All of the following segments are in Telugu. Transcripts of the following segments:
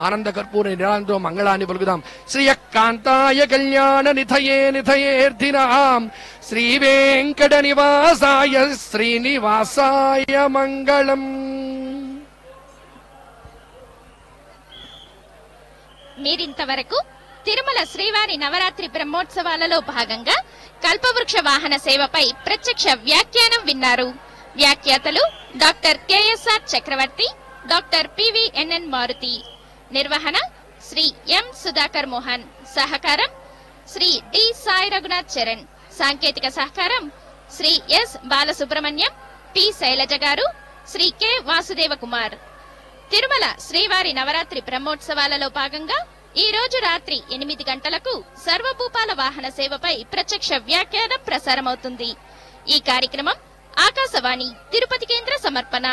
ఆనంద కర్పూర నిరాంతో మంగళాన్ని పలుకుదాం శ్రీయకాంతాయ కళ్యాణ నిథయే నిథయేర్ధినాం శ్రీ వెంకట నివాసాయ శ్రీనివాసాయ మంగళం మీరింతవరకు తిరుమల శ్రీవారి నవరాత్రి బ్రహ్మోత్సవాలలో భాగంగా కల్పవృక్ష వాహన సేవపై ప్రత్యక్ష వ్యాఖ్యానం విన్నారు వ్యాఖ్యాతలు doctor KSR Chakravarthy doctor PVNN Maruti నిర్వహణ శ్రీ ఎం సుధాకర్ మోహన్ సహకారం శ్రీ డి సాయి రఘునాథ్ చరణ్ సాంకేతిక సహకారం Sri S Balasubrahmanyam P Sailaja garu Sri K Vasudeva Kumar Tirumala శ్రీవారి నవరాత్రి బ్రహ్మోత్సవాలలో భాగంగా ఈ రోజు రాత్రి ఎనిమిది గంటలకు సర్వభూపాల వాహన సేవపై ప్రత్యక్ష వ్యాఖ్యానం ప్రసారమవుతుంది ఈ కార్యక్రమం ఆకాశవాణి తిరుపతి కేంద్ర సమర్పణ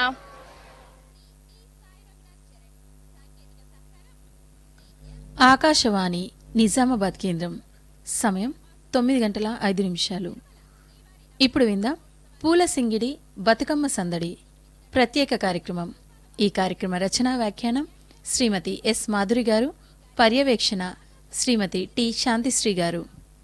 ఆకాశవాణి నిజామాబాద్ కేంద్రం సమయం తొమ్మిది గంటల ఐదు నిమిషాలు ఇప్పుడు విందాం పూల సింగిడి బతుకమ్మ సందడి ప్రత్యేక కార్యక్రమం ఈ కార్యక్రమ రచనా వ్యాఖ్యానం శ్రీమతి ఎస్ మాధురి గారు పర్యవేక్షణ శ్రీమతి టి శాంతిశ్రీ గారు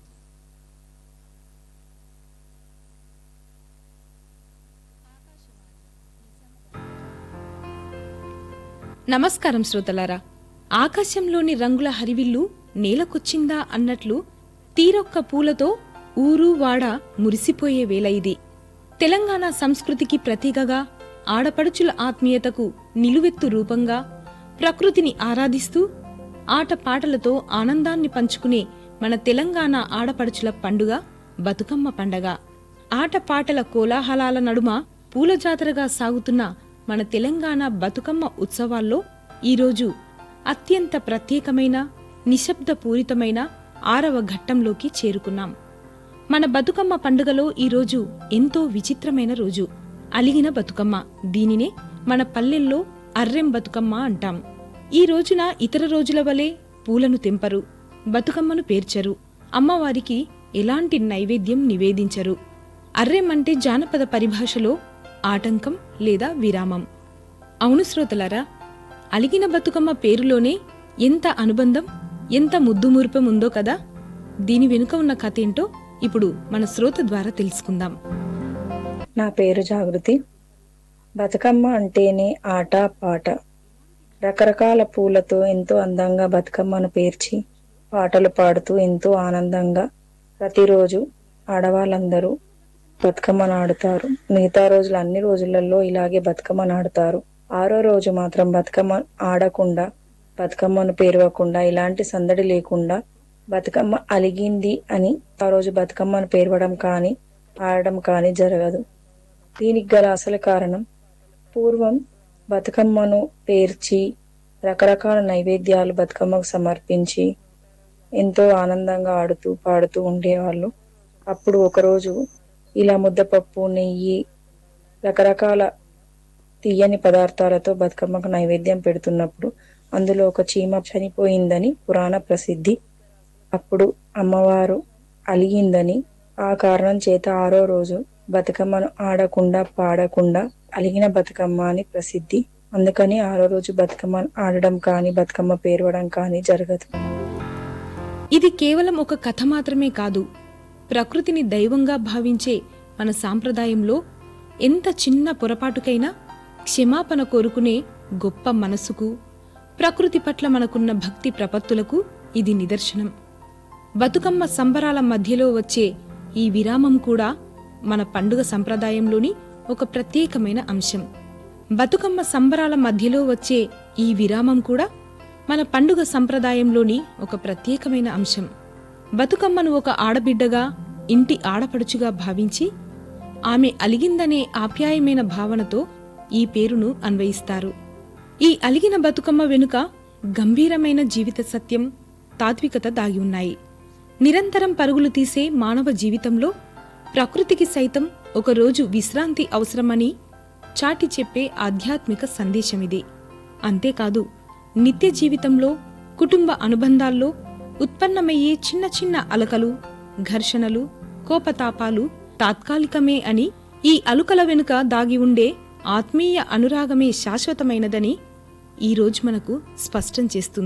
నమస్కారం శ్రోతలారా ఆకాశంలోని రంగుల హరివిల్లు నేలకొచ్చిందా అన్నట్లు తీరొక్క పూలతో ఊరు వాడ మురిసిపోయే వేళ ఇది తెలంగాణ సంస్కృతికి ప్రతీకగా ఆడపడుచుల ఆత్మీయతకు నిలువెత్తు రూపంగా ప్రకృతిని ఆరాధిస్తూ ఆటపాటలతో ఆనందాన్ని పంచుకునే మన తెలంగాణ ఆడపడుచుల పండుగ బతుకమ్మ పండగ ఆటపాటల కోలాహలాల నడుమ పూల జాతరగా సాగుతున్న మన తెలంగాణ బతుకమ్మ ఉత్సవాల్లో ఈరోజు అత్యంత ప్రత్యేకమైన నిశ్శబ్దపూరితమైన ఆరవ ఘట్టంలోకి చేరుకున్నాం మన బతుకమ్మ పండుగలో ఈరోజు ఎంతో విచిత్రమైన రోజు అలిగిన బతుకమ్మ దీనినే మన పల్లెల్లో అర్రెం బతుకమ్మ అంటాం ఈ రోజున ఇతర రోజుల వలె పూలను తెంపరు బతుకమ్మను పేర్చరు అమ్మవారికి ఎలాంటి నైవేద్యం నివేదించరు అర్రెం అంటే జానపద పరిభాషలో ఆటంకం లేదా విరామం అవును శ్రోతలారా అలిగిన బతుకమ్మ పేరులోనే ఎంత అనుబంధం ఎంత ముద్దుమూర్పం ఉందో కదా దీని వెనుక ఉన్న కథ ఏంటో ఇప్పుడు మన శ్రోత ద్వారా తెలుసుకుందాం నా పేరు జాగృతి బతుకమ్మ అంటేనే ఆట పాట రకరకాల పూలతో ఎంతో అందంగా బతుకమ్మను పేర్చి పాటలు పాడుతూ ఎంతో ఆనందంగా ప్రతిరోజు ఆడవాళ్ళందరూ బతుకమ్మను ఆడుతారు మిగతా రోజులు అన్ని రోజులలో ఇలాగే బతుకమ్మను ఆడుతారు ఆరో రోజు మాత్రం బతుకమ్మ ఆడకుండా బతుకమ్మను పేరవకుండా ఇలాంటి సందడి లేకుండా బతుకమ్మ అలిగింది అని ఆ రోజు బతుకమ్మను పేరవడం కానీ ఆడడం కానీ జరగదు దీనికి గల అసలు కారణం పూర్వం బతుకమ్మను పేర్చి రకరకాల నైవేద్యాలు బతుకమ్మకు సమర్పించి ఎంతో ఆనందంగా ఆడుతూ పాడుతూ ఉండేవాళ్ళు అప్పుడు ఒకరోజు ఇలా ముద్దపప్పు నెయ్యి రకరకాల తీయని పదార్థాలతో బతుకమ్మకు నైవేద్యం పెడుతున్నప్పుడు అందులో ఒక చీమ చనిపోయిందని పురాణ ప్రసిద్ధి అప్పుడు అమ్మవారు అలిగిందని ఆ కారణం చేత ఆరో రోజు బతుకమ్మను ఆడకుండా పాడకుండా అలిగిన బతుకమ్మ అని ప్రసిద్ధి అందుకని ఆరో రోజు బతుకమ్మ ఆడడం కానీ బతుకమ్మ పేరవడం కానీ జరగదు ఇది కేవలం ఒక కథ మాత్రమే కాదు ప్రకృతిని దైవంగా భావించే మన సాంప్రదాయంలో ఎంత చిన్న పొరపాటుకైనా క్షమాపణ కోరుకునే గొప్ప మనసుకు ప్రకృతి పట్ల మనకున్న భక్తి ప్రపత్తులకు ఇది నిదర్శనం బతుకమ్మ సంబరాల మధ్యలో వచ్చే ఈ విరామం కూడా మన పండుగ సంప్రదాయంలోని ఒక ప్రత్యేకమైన అంశం బతుకమ్మ సంబరాల మధ్యలో వచ్చే ఈ విరామం కూడా మన పండుగ సంప్రదాయంలోని ఒక ప్రత్యేకమైన అంశం బతుకమ్మను ఒక ఆడబిడ్డగా ఇంటి ఆడపడుచుగా భావించి ఆమె అలిగిందనే ఆప్యాయమైన భావనతో ఈ పేరును అన్వయిస్తారు ఈ అలిగిన బతుకమ్మ వెనుక గంభీరమైన జీవిత సత్యం తాత్వికత దాగి ఉన్నాయి నిరంతరం పరుగులు తీసే మానవ జీవితంలో ప్రకృతికి సైతం ఒకరోజు విశ్రాంతి అవసరమని చాటి చెప్పే ఆధ్యాత్మిక సందేశమిది అంతేకాదు నిత్య జీవితంలో కుటుంబ అనుబంధాల్లో ఉత్పన్నమయ్యే చిన్న చిన్న అలకలు ఘర్షణలు కోపతాపాలు తాత్కాలికమే అని ఈ అలుకల వెనుక దాగి ఉండే ఆత్మీయ అనురాగమే శాశ్వతమైనదని ఈరోజు మనకు స్పష్టం చేస్తుంది